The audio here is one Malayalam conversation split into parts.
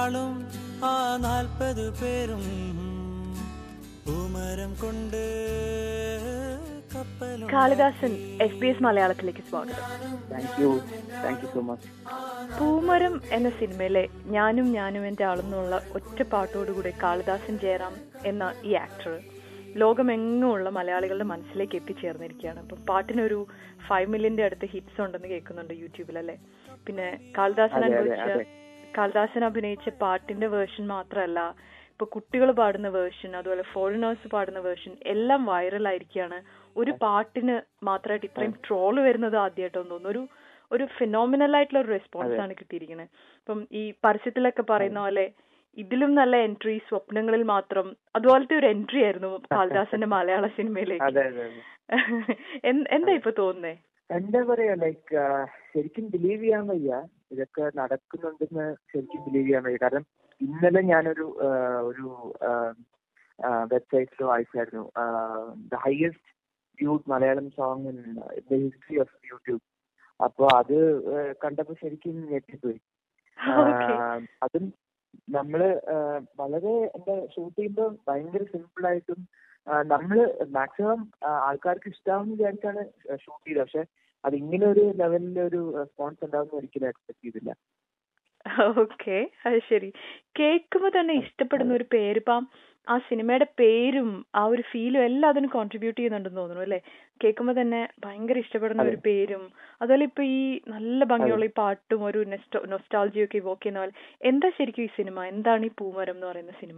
നാളും ആ നാൽപ്പത് പേരും പൂമരം കൊണ്ട് കപ്പലും കാളിദാസൻ എസ് ബി എസ് മലയാളത്തിലേക്ക് സ്വാഗതം thank you thank you so much Poomaram എന്ന സിനിമയിലെ ഞാനും ഞാനും എൻ്റെ ആളെന്നുള്ള ഒറ്റ പാട്ടോടുകൂടി കാളിദാസൻ ജയറാം എന്ന ഈ ആക്ടർ ലോകമെങ്ങുമുള്ള മലയാളികളുടെ മനസ്സിലേക്ക് എത്തിച്ചേർന്നിരിക്കുകയാണ് അപ്പം പാട്ടിനൊരു ഫൈവ് മില്യന്റെ അടുത്ത് ഹിറ്റ്സ് ഉണ്ടെന്ന് കേൾക്കുന്നുണ്ട് യൂട്യൂബിൽ അല്ലേ പിന്നെ കാളിദാസൻ അതെ, അതെ, അനുഭവിച്ച അതെ. കാളിദാസൻ അഭിനയിച്ച പാട്ടിന്റെ വേർഷൻ മാത്രമല്ല ഇപ്പൊ കുട്ടികൾ പാടുന്ന വേർഷൻ അതുപോലെ ഫോറിനേഴ്സ് പാടുന്ന വേർഷൻ എല്ലാം വൈറലായിരിക്കുകയാണ് ഒരു പാട്ടിന് മാത്രമായിട്ട് ഇത്രയും ട്രോള് വരുന്നത് ആദ്യമായിട്ടൊന്നും തോന്നുന്നു ഒരു ഒരു ഫിനോമിനൽ ആയിട്ടുള്ള ഒരു റെസ്പോൺസ് ആണ് കിട്ടിയിരിക്കുന്നത് ഇപ്പം ഈ പരസ്യത്തിലൊക്കെ പറയുന്ന പോലെ ഇതിലും നല്ല എൻട്രി സ്വപ്നങ്ങളിൽ മാത്രം അതുപോലത്തെ ഒരു എൻട്രി ആയിരുന്നു കാളിദാസന്റെ മലയാള സിനിമയിലേക്ക് അതെ അതെ അതെ എന്ത്- എന്താ ഇപ്പൊ തോന്നുന്നേ എന്താ പറയാ ലൈക്ക് ശരിക്കും ബിലീവ് ചെയ്യാൻ വയ്യ ഇതൊക്കെ നടക്കുന്നുണ്ടെന്ന് ശരിക്കും ബിലീവ് ചെയ്യാൻ വയ്യ കാരണം ഇന്നലെ ഞാനൊരു ആ, ഒരു വെബ്സൈറ്റിൽ വായിച്ചായിരുന്നു the highest viewed Malayalam song in the history of YouTube അപ്പൊ അത് ആ, കണ്ടപ്പോ ശരിക്കും ഞെട്ടിപ്പോയി ഓക്കെ ആ, അതും നമ്മള് ആ, വളരെ എന്താ ഷൂട്ട് ചെയ്യുമ്പോൾ ഭയങ്കര സിമ്പിൾ ആയിട്ടും ആ, നമ്മള് മാക്സിമം ആൾക്കാർക്ക് ഇഷ്ടാവെന്ന് വിചാരിച്ചാണ് ഷൂട്ട് ചെയ്തത് പക്ഷെ അത് ഇങ്ങനെ ഒരു ലെവലിൽ ഒരു റെസ്പോൺസ് ഉണ്ടാവുമെന്ന് ഒരിക്കലും എക്സ്പെക്ട് ചെയ്തില്ല ഓക്കെ അത് ശരി കേൾക്കുമ്പോ തന്നെ ഇഷ്ടപ്പെടുന്ന ഒരു പേര് ഇപ്പം ആ സിനിമയുടെ പേരും ആ ഒരു ഫീലും എല്ലാം അതിന് കോൺട്രിബ്യൂട്ട് ചെയ്യുന്നുണ്ടെന്ന് തോന്നുന്നു അല്ലെ കേൾക്കുമ്പോ തന്നെ ഭയങ്കര ഇഷ്ടപ്പെടുന്ന ഒരു പേരും അതുപോലെ ഇപ്പൊ ഈ നല്ല ഭംഗിയുള്ള ഈ പാട്ടും ഒരു നൊസ്റ്റാൾജിയും ഒക്കെ ഇവോക്ക് ചെയ്യുന്ന പോലെ എന്താ ശരിക്കും ഈ സിനിമ എന്താണ് ഈ പൂമരം എന്ന് പറയുന്ന സിനിമ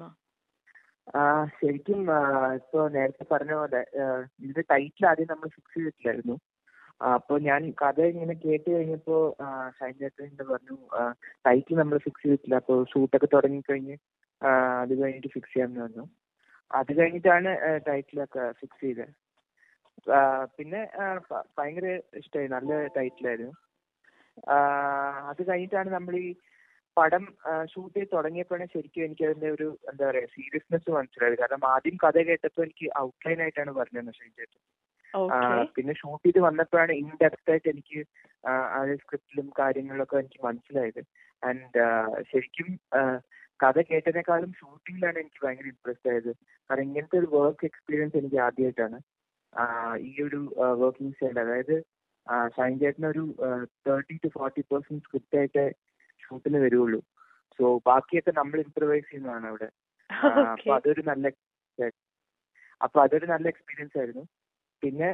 ആ, ശരിക്കും ആ, ഇപ്പൊ നേരത്തെ പറഞ്ഞ പോലെ ആ, ഇതിന്റെ ടൈറ്റിൽ ആദ്യം നമ്മൾ ഫിക്സ് ചെയ്തിട്ടില്ലായിരുന്നു ആ, അപ്പൊ ഞാൻ കഥ ഇങ്ങനെ കേട്ട് കഴിഞ്ഞപ്പോ ഷൈൻചേട്ടൻ പറഞ്ഞു ടൈറ്റിൽ നമ്മൾ ഫിക്സ് ചെയ്തിട്ടില്ല അപ്പൊ ഷൂട്ടൊക്കെ തുടങ്ങിക്കഴിഞ്ഞ് ആ, അത് കഴിഞ്ഞിട്ട് ഫിക്സ് ചെയ്യാമെന്ന് പറഞ്ഞു അത് കഴിഞ്ഞിട്ടാണ് ടൈറ്റിലൊക്കെ ഫിക്സ് ചെയ്തത് ആ, പിന്നെ ആ, ഭ- ഭയങ്കര ഇഷ്ടമായി നല്ല ടൈറ്റിലായിരുന്നു ആ, അത് കഴിഞ്ഞിട്ടാണ് നമ്മൾ ഈ പടം ഷൂട്ട് ചെയ്ത് തുടങ്ങിയപ്പോഴാണ് ശരിക്കും എനിക്ക് അതിന്റെ ഒരു എന്താ പറയാ സീരിയസ്നെസ് മനസ്സിലായത് കാരണം ആദ്യം കഥ കേട്ടപ്പോൾ എനിക്ക് ഔട്ട്ലൈൻ ആയിട്ടാണ് പറഞ്ഞത് ഷൈൻചേട്ടൻ ആ, ഓക്കെ പിന്നെ ഷൂട്ട് ചെയ്ത് വന്നപ്പോഴാണ് ഇൻ ഡെപ്ത് ആയിട്ട് എനിക്ക് ആ, ആ സ്ക്രിപ്റ്റിലും കാര്യങ്ങളിലൊക്കെ എനിക്ക് മനസ്സിലായത് ആൻഡ് ശരിക്കും ആ, കഥ കേട്ടതിനേക്കാളും ഷൂട്ടിങ്ങിലാണ് എനിക്ക് ഭയങ്കര ഇമ്പ്രസ് ആയത് കാരണം ഇങ്ങനത്തെ ഒരു വർക്ക് എക്സ്പീരിയൻസ് എനിക്ക് ആദ്യമായിട്ടാണ് ആ, ഈ ഒരു വർക്കിംഗ് സ്റ്റൈൽ അതായത് ഷൈൻ ചേട്ടന് ഒരു thirty to forty percent script ആയിട്ട് ഷൂട്ടിന് വരുള്ളൂ സോ ബാക്കിയൊക്കെ നമ്മൾ ഇംപ്രവൈസ് ചെയ്യുന്നതാണ് അവിടെ ആ, അപ്പൊ ഓക്കെ അതൊരു നല്ല അപ്പൊ അതൊരു നല്ല എക്സ്പീരിയൻസ് ആയിരുന്നു പിന്നെ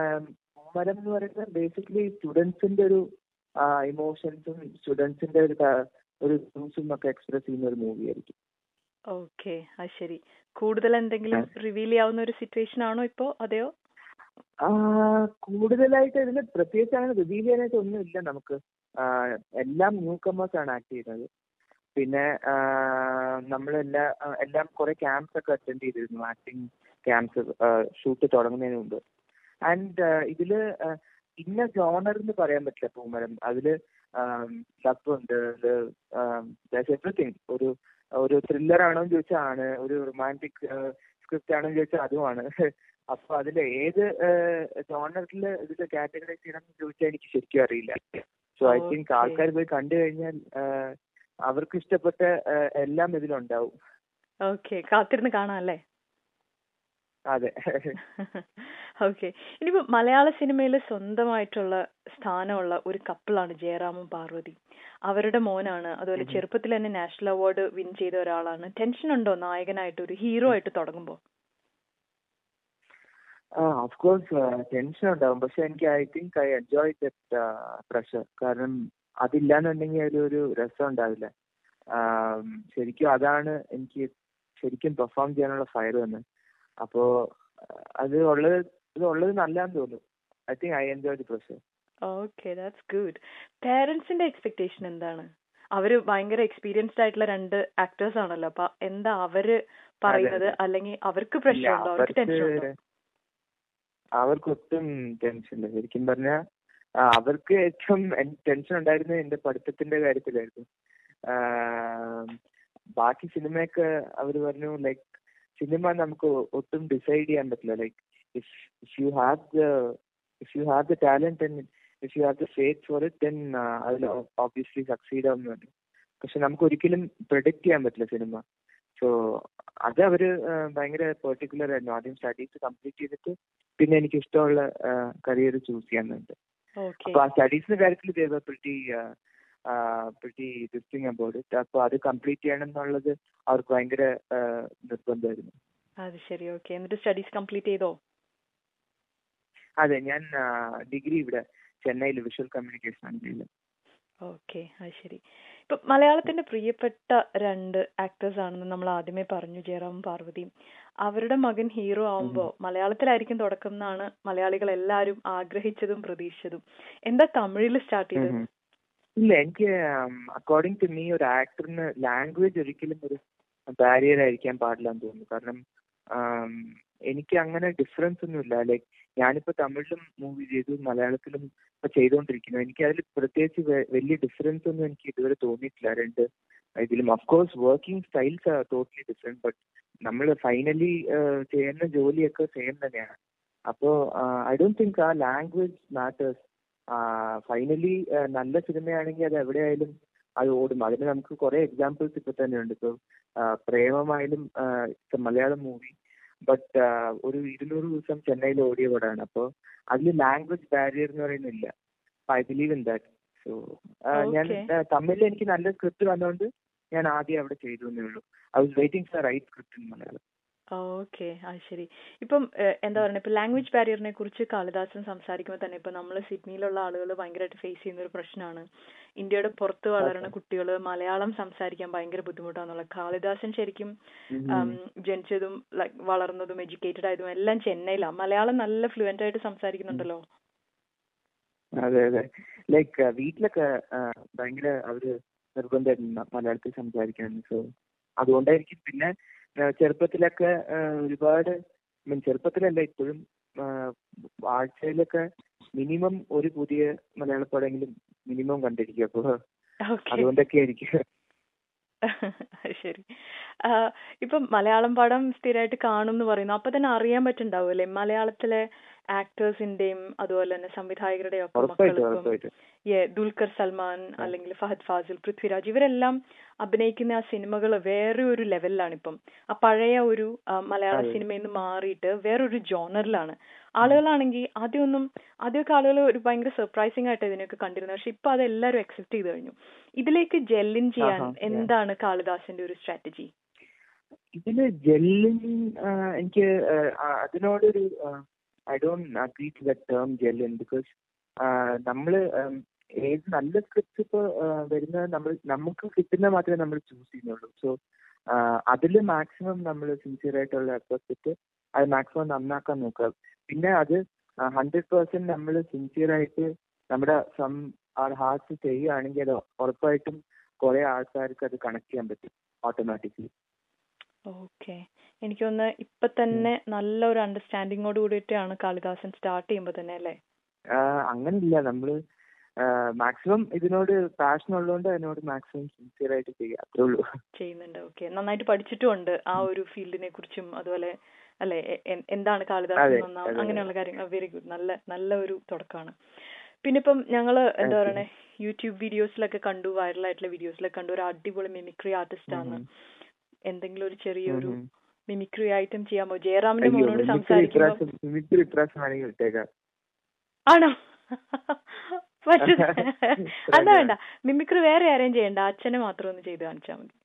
പൂമരം എന്ന് പറയുന്നത് ബേസിക്കലി സ്റ്റുഡൻസിന്റെ ഒരു ഇമോഷൻസും സ്റ്റുഡൻസിന്റെ ഒരു ക- ഒരു വ്യൂസും ഒക്കെ എക്സ്പ്രസ് ചെയ്യുന്ന ഒരു മൂവി ആയിരിക്കും ഓക്കെ അത് ശരി കൂടുതൽ എന്തെങ്കിലും റിവീൽ ചെയ്യാവുന്ന ഒരു സിറ്റുവേഷൻ ആണോ ഇപ്പോ അതെയോ ആ, കൂടുതലായിട്ട് ഇതിൽ പ്രത്യേകിച്ച് അങ്ങനെ റിവീൽ ചെയ്യാനായിട്ട് ഒന്നും ഇല്ല നമുക്ക് ആ, എല്ലാം ന്യൂ കമേഴ്സ് ആണ് ആക്ട് ചെയ്യുന്നത് പിന്നെ നമ്മളെല്ലാ ആ, എല്ലാം കുറെ ക്യാമ്പ്സ് ഒക്കെ അറ്റൻഡ് ചെയ്തിരുന്നു ആക്ടിങ് ക്യാമ്പ്സ് ഷൂട്ട് തുടങ്ങുന്നതിന് മുമ്പ് ആൻഡ് ഇതില് ആ, ഇന്ന ജോണർ എന്ന് പറയാൻ പറ്റില്ല പൂമരം അതില് ലവ് ഉണ്ട് എവറിത്തിങ് ഒരു ഒരു ത്രില്ലർ ആണോ എന്ന് ചോദിച്ചാൽ ആണ് ഒരു റൊമാൻറ്റിക് സ്ക്രിപ്റ്റ് ആണോ എന്ന് ചോദിച്ചാൽ അതുമാണ് അപ്പൊ അതിൽ ഏത് ജോണറിൽ ഇതിൽ കാറ്റഗറൈസ് ചെയ്യണം എന്ന് ചോദിച്ചാൽ എനിക്ക് ശരിക്കും അറിയില്ല സോ ഐ തിങ്ക് Okay. ആൾക്കാർ പോയി കണ്ടു കഴിഞ്ഞാൽ ആ, അവർക്ക് ഇഷ്ടപ്പെട്ട ആ, എല്ലാം ഇതിലുണ്ടാവും ഓക്കെ കാത്തിരുന്ന് കാണാം അല്ലേ അതെ ഓക്കെ ഇനിയിപ്പോ മലയാള സിനിമയിൽ സ്വന്തമായിട്ടുള്ള സ്ഥാനമുള്ള ഒരു കപ്പിളാണ് ജയറാമും പാർവതി അവരുടെ മോനാണ് അതുപോലെ ചെറുപ്പത്തിൽ തന്നെ നാഷണൽ അവാർഡ് വിൻ ചെയ്ത ഒരാളാണ് ടെൻഷൻ ഉണ്ടോ നായകനായിട്ട് ഒരു ഹീറോ ആയിട്ട് തുടങ്ങുമ്പോ ആ ഓഫ് കോഴ്സ് ടെൻഷൻ ഉണ്ടാവും പക്ഷെ എനിക്ക് I think I enjoy that pressure കാരണം അതില്ലാന്നുണ്ടെങ്കിൽ അതിലൊരു രസം ഉണ്ടാവില്ല ആം, ശരിക്കും അതാണ് എനിക്ക് ശരിക്കും പെർഫോം ചെയ്യാനുള്ള ഫയർ തന്നെ അപ്പോ അഹ് അത് ഉള്ളത് ഇത് ഉള്ളത് നല്ലതാന്ന് തോന്നുന്നു I think I enjoy the pressure okay that's good പേരൻസിന്റെ എക്സ്പെക്ടേഷൻ എന്താണ് അവര് ഭയങ്കര എക്സ്പീരിയൻസ്ഡ് ആയിട്ടുള്ള രണ്ട് ആക്ടേഴ്സ് ആണല്ലോ അപ്പൊ എന്താ അവര് പറയുന്നത് അല്ലെങ്കിൽ അവർക്ക് പ്രഷർ ഉണ്ടോ അവർക്ക് ടെൻഷൻ ഉണ്ടോ അവർക്ക് ഒട്ടും ടെൻഷൻ ഇല്ല ശരിക്കും പറഞ്ഞാൽ അവർക്ക് ഏറ്റവും ടെൻഷൻ ഉണ്ടായിരുന്നത് എന്റെ പഠിത്തത്തിന്റെ കാര്യത്തിലായിരുന്നു ആം, ബാക്കി സിനിമയൊക്കെ അവർ പറഞ്ഞു ലൈക്ക് സിനിമ നമുക്ക് ഒട്ടും ഡിസൈഡ് ചെയ്യാൻ പറ്റില്ല like if if you have the if you have the talent and if you have the fate for it then അതിൽ ഓബ്വിയസ്ലി സക്സീഡ് ആവുന്നുണ്ട് പക്ഷെ നമുക്ക് ഒരിക്കലും പ്രൊഡിക്റ്റ് ചെയ്യാൻ പറ്റില്ല സിനിമ സോ അത് അവര് ആ, ഭയങ്കര പെർട്ടിക്കുലർ ആയിരുന്നു ആദ്യം സ്റ്റഡീസ് കംപ്ലീറ്റ് ചെയ്തിട്ട് പിന്നെ എനിക്ക് ഇഷ്ടമുള്ള കരിയർ ചൂസ് ചെയ്യാന്നുണ്ട് ഓക്കെ അപ്പൊ ആ സ്റ്റഡീസിന്റെ കാര്യത്തിൽ they're pretty pretty distinct about it അപ്പൊ അത് കംപ്ലീറ്റ് ചെയ്യണം എന്നുള്ളത് അവർക്ക് ഭയങ്കര ആ, നിർബന്ധമായിരുന്നു അത് ശരി ഓക്കെ എന്നിട്ട് സ്റ്റഡീസ് കംപ്ലീറ്റ് ചെയ്തോ അതെ ഞാൻ ഡിഗ്രി ഇവിടെ ചെന്നൈയിൽ വിഷ്വൽ കമ്മ്യൂണിക്കേഷൻ ആണ് ചെയ്യുന്നത് ഓക്കെ അത് ശരി ഇപ്പൊ മലയാളത്തിന്റെ പ്രിയപ്പെട്ട രണ്ട് ആക്ടേഴ്സ് ആണെന്ന് നമ്മൾ ആദ്യമേ പറഞ്ഞു ജയറാമും പാർവതിയും അവരുടെ മകൻ ഹീറോ ആവുമ്പോ മലയാളത്തിലായിരിക്കും തുടക്കം എന്നാണ് മലയാളികൾ എല്ലാവരും ആഗ്രഹിച്ചതും പ്രതീക്ഷിച്ചതും എന്താ തമിഴിൽ സ്റ്റാർട്ട് ചെയ്തത് ഉം. ഇല്ല എനിക്ക് അക്കോർഡിംഗ് ടു മീ ഒരു ആക്ടറിന് ലാംഗ്വേജ് ഒരിക്കലും ഒരു ബാരിയർ ആയിരിക്കാൻ പാടില്ല എന്ന് തോന്നുന്നു കാരണം ആം, എനിക്ക് അങ്ങനെ ഡിഫറൻസ് ഒന്നുമില്ല ലൈക്ക് ഞാനിപ്പോ തമിഴിലും മൂവി ചെയ്തു മലയാളത്തിലും ഇപ്പൊ ചെയ്തുകൊണ്ടിരിക്കുന്നു എനിക്ക് അതിൽ പ്രത്യേകിച്ച് വെ- വലിയ ഡിഫറൻസ് ഒന്നും എനിക്ക് ഇതുവരെ തോന്നിയിട്ടില്ല രണ്ട് ഇതിലും of course working styles are totally different but നമ്മൾ ഫൈനലി ചെയ്യുന്ന ജോലിയൊക്കെ സെയിം തന്നെയാണ് അപ്പോ I don't think ah language matters finally നല്ല സിനിമയാണെങ്കിൽ അത് എവിടെയായാലും അത് ഓടും അതിന് നമുക്ക് കുറെ എക്സാമ്പിൾസ് ഇപ്പൊ തന്നെ ഉണ്ട് ഇപ്പൊ ആ, പ്രേമമായാലും ഇറ്റ്സ് മലയാളം മൂവി ബട്ട് ഒരു ഇരുന്നൂറ് ദിവസം ചെന്നൈയിൽ ഓടിയ പടമാണ് അപ്പോൾ അതിൽ ലാംഗ്വേജ് ബാരിയർ എന്ന് പറയുന്നില്ല I believe in that so ഞാൻ Okay. ആ, തമിഴിൽ എനിക്ക് നല്ല സ്ക്രിപ്റ്റ് വന്നതുകൊണ്ട് ഞാൻ ആദ്യം അവിടെ ചെയ്തു എന്നേ ഉള്ളൂ I was waiting for right script in Malayalam okay അത് ശരി ഇപ്പം ഏഹ്, എന്താ പറയുക ഇപ്പൊ ലാംഗ്വേജ് ബാരിയറിനെ കുറിച്ച് കാളിദാസൻ സംസാരിക്കുമ്പോൾ തന്നെ ഇപ്പൊ നമ്മൾ സിഡ്നിയിലുള്ള ആളുകൾ ഭയങ്കരമായിട്ട് ഫേസ് ചെയ്യുന്ന ഒരു പ്രശ്നമാണ് ഇന്ത്യയുടെ പുറത്ത് വളരുന്ന കുട്ടികൾ മലയാളം സംസാരിക്കാൻ ഭയങ്കര ബുദ്ധിമുട്ടാണെന്നുള്ള കാളിദാസൻ ശരിക്കും ഉം, ജനിച്ചതും like വളർന്നതും എഡ്യൂക്കേറ്റഡ് ആയതും എല്ലാം ചെന്നൈയിലാണ് മലയാളം നല്ല ഫ്ലുവന്റ് ആയിട്ട് സംസാരിക്കുന്നുണ്ടല്ലോ അതെ അതെ ലൈക്ക് വീട്ടിലൊക്കെ ആ, ഭയങ്കര അവര് നിർബന്ധമായിരുന്നു മലയാളത്തിൽ സംസാരിക്കാൻ സോ അതുകൊണ്ടായിരിക്കും പിന്നെ ആ, ചെറുപ്പത്തിലൊക്കെ ആ, ഒരുപാട് മീൻ ചെറുപ്പത്തിലല്ല ഇപ്പോഴും ആ, ആഴ്ചയിലൊക്കെ മിനിമം ഒരു പുതിയ മലയാള പടമെങ്കിലും മിനിമം കണ്ടിരിക്കും അപ്പൊ ഓക്കെ അതുകൊണ്ടൊക്കെ ആയിരിക്കും ശരി ആ, ഇപ്പം മലയാളം പടം സ്ഥിരമായിട്ട് കാണും എന്ന് പറയുന്നു അപ്പൊ തന്നെ അറിയാൻ പറ്റുണ്ടാവും അല്ലെ മലയാളത്തിലെ ആക്ടേഴ്സിന്റെയും അതുപോലെ തന്നെ സംവിധായകരുടെയും ഒക്കെ ഉറപ്പായിട്ടും മക്കളിപ്പം ഉറപ്പായിട്ടും Yeah, ദുൽഖർ സൽമാൻ അല്ലെങ്കിൽ ഫഹദ് ഫാസിൽ പൃഥ്വിരാജ് ഇവരെല്ലാം അഭിനയിക്കുന്ന ആ സിനിമകൾ വേറെ ഒരു ലെവലിലാണ് ഇപ്പം ആ പഴയ ഒരു ആ, മലയാള അതെ. സിനിമയിൽ നിന്ന് മാറിയിട്ട് വേറൊരു ജോണറിലാണ് ആളുകളാണെങ്കിൽ ആദ്യമൊന്നും ആദ്യമൊക്കെ ആളുകൾ ഒരു ഭയങ്കര സർപ്രൈസിംഗ് ആയിട്ട് ഇതിനൊക്കെ കണ്ടിരുന്നത് പക്ഷെ ഇപ്പൊ അത് എല്ലാവരും അക്സെപ്റ്റ് ചെയ്ത് കഴിഞ്ഞു ഇതിലേക്ക് ജെല്ലിൻ ചെയ്യാൻ ആഹാ, yeah. എന്താണ് കാളിദാസന്റെ ഒരു സ്ട്രാറ്റജി ഇതില് ജെല്ലിൻ എനിക്ക് ആ, അതിനോടൊരു I don't agree to the term ജെല്ലിൻ ബിക്കോസ് നമ്മള് ഉം, ഏത് നല്ല സ്ക്രിപ്റ്റ് ഇപ്പൊ വരുന്നത് നമ്മൾ നമുക്ക് കിട്ടുന്ന മാത്രമേ നമ്മൾ ചൂസ് ചെയ്യുന്നുള്ളൂ സോ അതിൽ മാക്സിമം നമ്മൾ സിൻസിയർ ആയിട്ടുള്ള എഫേർട്ട് ഇട്ട് അത് മാക്സിമം നന്നാക്കാൻ നോക്കുക പിന്നെ അത് ഹൺഡ്രഡ് പെർസെന്റ് നമ്മൾ സിൻസിയർ ആയിട്ട് നമ്മുടെ സം ആർ ഹാർട്സ് ചെയ്യുകയാണെങ്കിൽ അത് ഉറപ്പായിട്ടും കുറെ ആൾക്കാർക്ക് അത് കണക്ട് ചെയ്യാൻ പറ്റും ഓട്ടോമാറ്റിക്കലി ഓക്കെ എനിക്കൊന്ന് ഇപ്പൊ തന്നെ നല്ല ഒരു അണ്ടർസ്റ്റാൻഡിങ്ങോട് കൂടിയിട്ടാണ് കാളിദാസൻ സ്റ്റാർട്ട് ചെയ്യുമ്പോൾ തന്നെ അല്ലേ ആഹ് അങ്ങനില്ല നമ്മള് മാക്സിമം ഇതിനോട് പാഷൻ ഉള്ളതുകൊണ്ട് അതിനോട് മാക്സിമം സിൻസിയർ ആയിട്ട് ചെയ്യുക അത്രേ ഉള്ളൂ ചെയ്യുന്നുണ്ട് ഓക്കെ നന്നായിട്ട് പഠിച്ചിട്ടുമുണ്ട് ആ ഒരു ഫീൽഡിനെ കുറിച്ചും അതുപോലെ അല്ലെ എ- എ- എന്താണ് കാളിദാസൻ അതെ, ഒന്നാം അതെ. അങ്ങനെയുള്ള കാര്യങ്ങൾ വെരി ഗുഡ് നല്ല നല്ല ഒരു തുടക്കമാണ് പിന്നെ ഇപ്പം ഞങ്ങള് എന്താ Okay. പറയണേ യൂട്യൂബ് വീഡിയോസിലൊക്കെ കണ്ടു വൈറൽ ആയിട്ടുള്ള വീഡിയോസിലൊക്കെ കണ്ടു ഒരു അടിപൊളി മിമിക്രി ആർട്ടിസ്റ്റ് ആണ് ഉം. എന്തെങ്കിലും ഒരു ചെറിയൊരു ഉം. മിമിക്രി ഐറ്റം ചെയ്യാമോ ജയറാമിന്റെ അയ്യോ മോനോട് മിമിക്രി സംസാരിക്കുമ്പോ ഇപ്രാവശ്യം മിമിക്രി ഇപ്രാവശ്യം വേണമെങ്കിൽ ഇട്ടേക്കാം ആണോ പറ്റും ഇത്ര അതാ വേണ്ട മിമിക്രി വേറെ ആരെയും ചെയ്യണ്ട അച്ഛനെ മാത്രം ഒന്ന് ചെയ്ത് കാണിച്ചാൽ മതി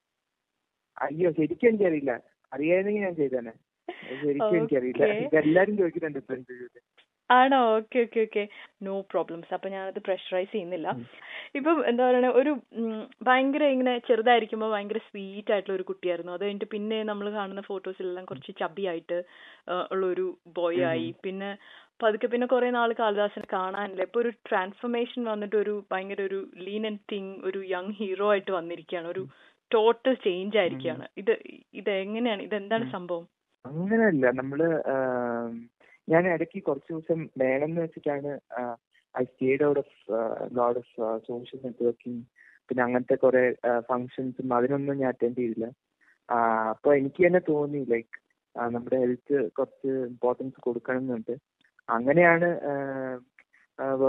അയ്യോ ശരിക്കും എനിക്കറിയില്ല അറിയാമെങ്കിൽ ഞാൻ ചെയ്തേനെ ശരിക്കും എനിക്കറിയില്ല Okay. ഇതെല്ലാരും ചോദിക്കുന്നുണ്ട് ഇപ്പൊ ഇന്റർവ്യൂല് ആണോ okay okay okay no problems അപ്പൊ ഞാനത് പ്രഷറൈസ് ചെയ്യുന്നില്ല ഇപ്പം എന്താ പറയണ ഒരു ഉം, ഭയങ്കര ഇങ്ങനെ ചെറുതായിരിക്കുമ്പോൾ ഭയങ്കര സ്വീറ്റ് ആയിട്ടുള്ള ഒരു കുട്ടിയായിരുന്നു അത് കഴിഞ്ഞിട്ട് പിന്നെ നമ്മൾ കാണുന്ന ഫോട്ടോസിലെല്ലാം കുറച്ച് ചബിയായിട്ട് ഉള്ള ഒരു ബോയ് ആയി പിന്നെ പതുക്കെ പിന്നെ കുറെ നാൾ കാളിദാസനെ കാണാനില്ല ഇപ്പൊ ഒരു ട്രാൻസ്ഫോർമേഷൻ വന്നിട്ട് ഒരു ഭയങ്കര ഒരു ലീൻ ആൻഡ് തിങ് ഒരു യങ് ഹീറോ ആയിട്ട് വന്നിരിക്കുകയാണ് ഒരു ടോട്ടൽ ചേഞ്ച് ആയിരിക്കുകയാണ് ഇത് ഇത് എങ്ങനെയാണ് ഇതെന്താണ് സംഭവം അങ്ങനെയല്ല നമ്മള് ആം, ഞാൻ ഇടയ്ക്ക് കുറച്ച് ദിവസം വേണമെന്ന് വെച്ചിട്ടാണ് I stayed out of load of social networking പിന്നെ അങ്ങനത്തെ കുറെ ഫങ്ഷൻസും അതിനൊന്നും ഞാൻ അറ്റൻഡ് ചെയ്തില്ല ആ, അപ്പൊ എനിക്ക് തന്നെ തോന്നി ലൈക്ക് നമ്മുടെ ഹെൽത്ത് കുറച്ച് ഇമ്പോർട്ടൻസ് കൊടുക്കണം എന്നുണ്ട് അങ്ങനെയാണ്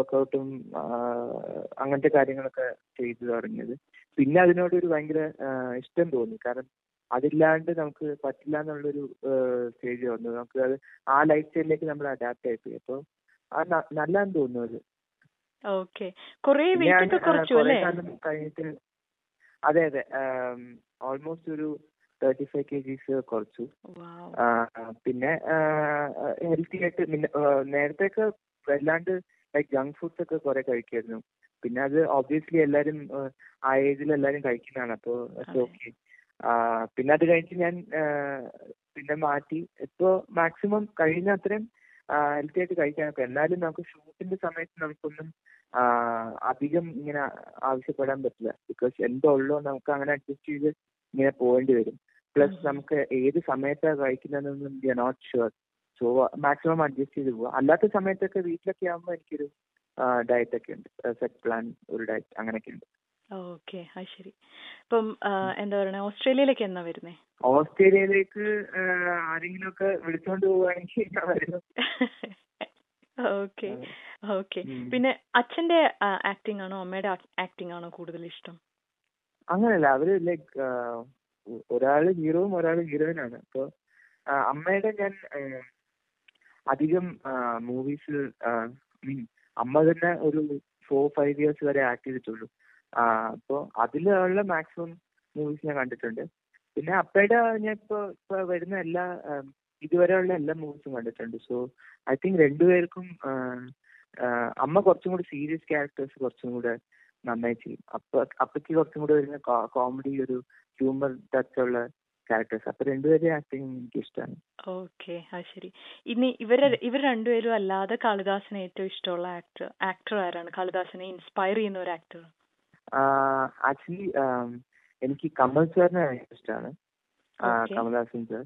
വർക്കൗട്ടും അങ്ങനത്തെ കാര്യങ്ങളൊക്കെ ചെയ്തു തുടങ്ങിയത് പിന്നെ അതിനോട് ഒരു ഭയങ്കര ആ, ഇഷ്ടം തോന്നി കാരണം അതില്ലാണ്ട് നമുക്ക് പറ്റില്ല എന്നുള്ളൊരു സ്റ്റേജ് വന്നു നമുക്ക് അത് ആ ലൈഫ് സ്റ്റൈലിലേക്ക് നമ്മൾ അഡാപ്റ്റ് ആയിപ്പോയി അപ്പോൾ അത് ന- നല്ലതാന്ന് തോന്നുന്നു അത് ഓക്കെ കൊറേ പിന്നെ വെയിറ്റ് ഞാൻ, ഒക്കെ ആ, കുറച്ചു കുറേ അല്ലേ കാലം കഴിഞ്ഞിട്ട് അതെ അതെ ഓൾമോസ്റ്റ് ഒരു തേർട്ടി ഫൈവ് കെ ജീസ് കുറച്ചു വാവ് ആ, ആ, പിന്നെ ഹെൽത്തി ആയിട്ട് പിന്നെ നേരത്തെയൊക്കെ വല്ലാണ്ട് ലൈക്ക് ജങ്ക് ഫുഡ്സ് ഒക്കെ കുറെ കഴിക്കായിരുന്നു പിന്നെ അത് ഒബ്വിയസ്ലി എല്ലാരും ആ, ആ ഏജിൽ എല്ലാരും കഴിക്കുന്നതാണ് അപ്പോൾ അതെ. ഓക്കെ പിന്നെ അത് കഴിഞ്ഞിട്ട് ഞാൻ ആ, പിന്നെ മാറ്റി ഇപ്പോ മാക്സിമം കഴിയുന്ന അത്രയും ഹെൽത്തി ആയിട്ട് കഴിക്കാനൊക്കെ എന്നാലും നമുക്ക് ഷൂട്ടിന്റെ സമയത്ത് നമുക്കൊന്നും ആ, അധികം ഇങ്ങനെ ആവശ്യപ്പെടാൻ പറ്റില്ല ബിക്കോസ് എന്തോ ഉള്ളോ നമുക്ക് അങ്ങനെ അഡ്ജസ്റ്റ് ചെയ്ത് ഇങ്ങനെ പോകേണ്ടി വരും പ്ലസ് ഉം. നമുക്ക് ഏത് സമയത്താണ് കഴിക്കുന്നതെന്നൊന്നും we are not sure so maximum adjust ചെയ്ത് പോവാം അല്ലാത്ത സമയത്തൊക്കെ വീട്ടിലൊക്കെ ആകുമ്പോൾ എനിക്കൊരു ഡയറ്റ് ഒക്കെ ഉണ്ട് സെറ്റ് പ്ലാൻ ഒരു ഡയറ്റ് അങ്ങനെയൊക്കെ ഉണ്ട് ഓക്കെ അത് ശരി ഇപ്പം ആ, എന്താ പറയണേ ഓസ്ട്രേലിയയിലേക്ക് എന്നാ വരുന്നേ ഓസ്ട്രേലിയയിലേക്ക് ആരെങ്കിലും ഒക്കെ വിളിച്ചോണ്ട് പോവുകയാണെങ്കിൽ ഞാൻ വരുന്നു ഓക്കെ ഓക്കെ ഉം. പിന്നെ അച്ഛന്റെ ആക്ടിംഗ് ആണോ അമ്മയുടെ ആക്ടിംഗ് ആണോ കൂടുതൽ ഇഷ്ടം അങ്ങനല്ല അവര് ലൈക്ക് ഒരാള് ഹീറോവും ഒരാള് ഹീറോയിനാണ് അപ്പൊ ആ, അമ്മയുടെ ഞാൻ ആ, അധികം മൂവീസ് മീൻ അമ്മ തന്നെ ഒരു ഫോർ ഫൈവ് ഇയേഴ്സ് വരെ ആക്ട് ചെയ്തിട്ടുള്ളൂ ആ, അപ്പൊ അതിലുള്ള മാക്സിമം മൂവീസ് ഞാൻ കണ്ടിട്ടുണ്ട് പിന്നെ അപ്പയുടെ ഞാൻ ഇപ്പൊ ഇപ്പൊ വരുന്ന എല്ലാ ആ, ഇതുവരെയുള്ള എല്ലാ മൂവീസും കണ്ടിട്ടുണ്ട് സോ ഐ തിങ്ക് രണ്ടുപേർക്കും ആ, ആ, അമ്മ കുറച്ചും കൂടി സീരിയസ് ക്യാരക്ടേഴ്സ് കുറച്ചും കൂടെ നന്നായി ചെയ്യും അപ്പൊ അപ്പയ്ക്ക് കുറച്ചും കൂടെ വരുന്ന കോമഡി ഒരു ഹ്യൂമർ ടച്ച് ഉള്ള ക്യാരക്ടേഴ്സ് അപ്പൊ രണ്ടുപേരെ ആക്ടിങ് എനിക്ക് ഇഷ്ടമാണ് ഓക്കെ അത് ശരി ഇനി ഇവരെ ഇവർ രണ്ടുപേരും അല്ലാതെ കാളിദാസിന് ഏറ്റവും ഇഷ്ടമുള്ള ആക്ടർ ആക്ടർ ആരാണ് കാളിദാസിനെ ഇൻസ്പയർ ചെയ്യുന്ന ഒരു ആക്ടർ ആക്ച്വലി എനിക്ക് കമൽ സാറിനെ ഭയങ്കര ഇഷ്ടമാണ് Okay. Kamal Haasan sir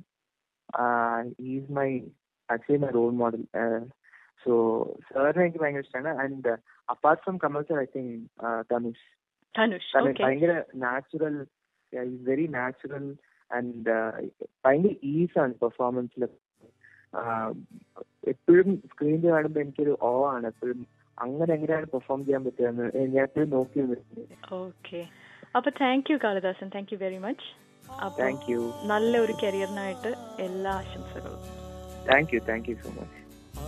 is my actually my role model so സാറിനെ എനിക്ക് ഭയങ്കര ഇഷ്ടമാണ് and apart from Kamal sir I think Dhanush Dhanush കാരണം ഓക്കെ ഭയങ്കര natural is very natural and ഭയങ്കര ഈസാണ് പെർഫോമൻസിൽ എപ്പോഴും സ്ക്രീനിൽ കാണുമ്പോൾ എനിക്കൊരു ഓ ആണ് എപ്പോഴും അങ്ങനെ എങ്ങനെയാണ് പെർഫോം ചെയ്യാൻ പറ്റുക എന്ന് ഞാൻ എപ്പോഴും നോക്കി നിൽക്കുന്നത് ഓക്കെ അപ്പൊ thank you Kalidasan thank you very much അപ്പൊ താങ്ക് യു നല്ല ഒരു കരിയറിനായിട്ട് എല്ലാ ആശംസകളും thank you thank you so much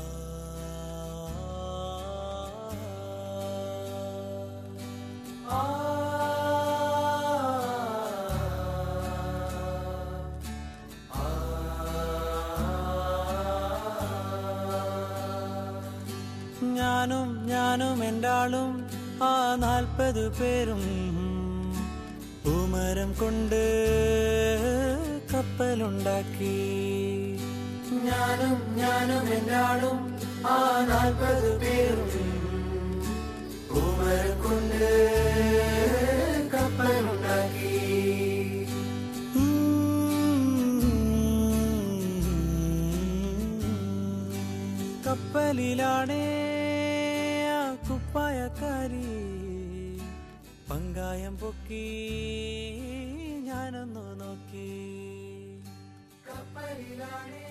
ഞാനും ഞാനും എൻ്റെ ആളും ആ നാൽപ്പത് പേരും പൂമരം കൊണ്ട് കപ്പലുണ്ടാക്കി ഞാനും ഞാനും എൻ്റെ ആളും ആ നാൽപ്പത് പേരും പൂമരം കൊണ്ട് കപ്പലുണ്ടാക്കി കപ്പലിലാണേ ആ കുപ്പായക്കാരി പങ്കായം പൊക്കി ഞാനൊന്നു നോക്കി കപ്പലിലാണേ